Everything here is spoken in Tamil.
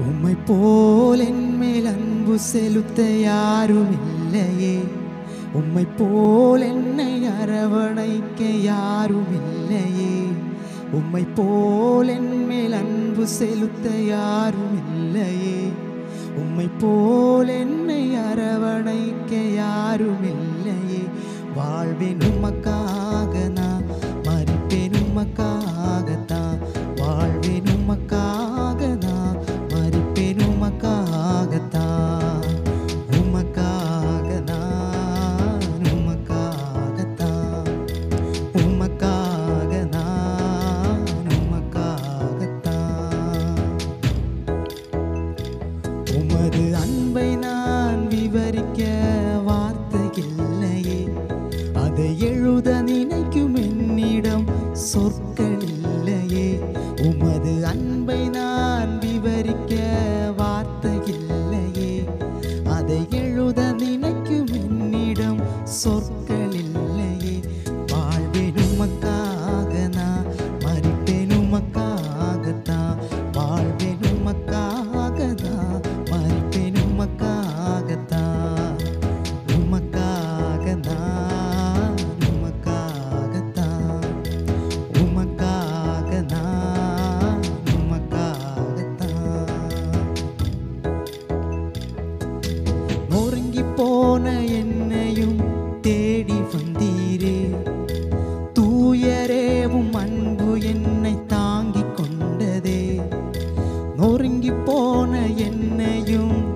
உம்மை போல் என் மேல் அன்பு செலுத்த யாரும் இல்லையே உம்மை போல் என்னை அரவணைக்க யாரும் இல்லையே உம்மை போல் என் மேல் அன்பு செலுத்த யாரும் இல்லையே உம்மை போல் என்னை அரவணைக்க யாரும் இல்லையே வாழ்வேன் உமக்காக நான் மறிப்பேன் உமக்காகத்தான் வாழ்வேன் உமக்காக நான் மறிப்பேன் உமக்காகத்தான் உமக்காக நான் உமக்காகத்தான் உமக்காக நான் உமக்காகத்தான் உமது அன்பை நான் விவரிக்க வார்த்தை இல்லையே அதை எழுத நினைக்கும் என்னிடம் சொற்கள் இல்லையே உமது அன்பை நான் விவரிக்க வார்த்தை இல்லையே அதை எழுத நினைக்கும் என்னிடம் சொற்கள் இல்லையே வாழ்வேன் உமக்காக நான் மறிப்பேன் உமக்காகத்தான் வாழ்வேன் உமக்காக தான் மறிப்பேன் உமக்காகத்தான் உமக்காக நான் உமக்காகத்தான் உமக்காக நான் உமக்காகத்தான் நொறுங்கி போன என்னையும் தேடி வந்தீரே தூயரேவும் அன்பு என்னை தாங்கிக் கொண்டதே நொறுங்கி போன என்னையும்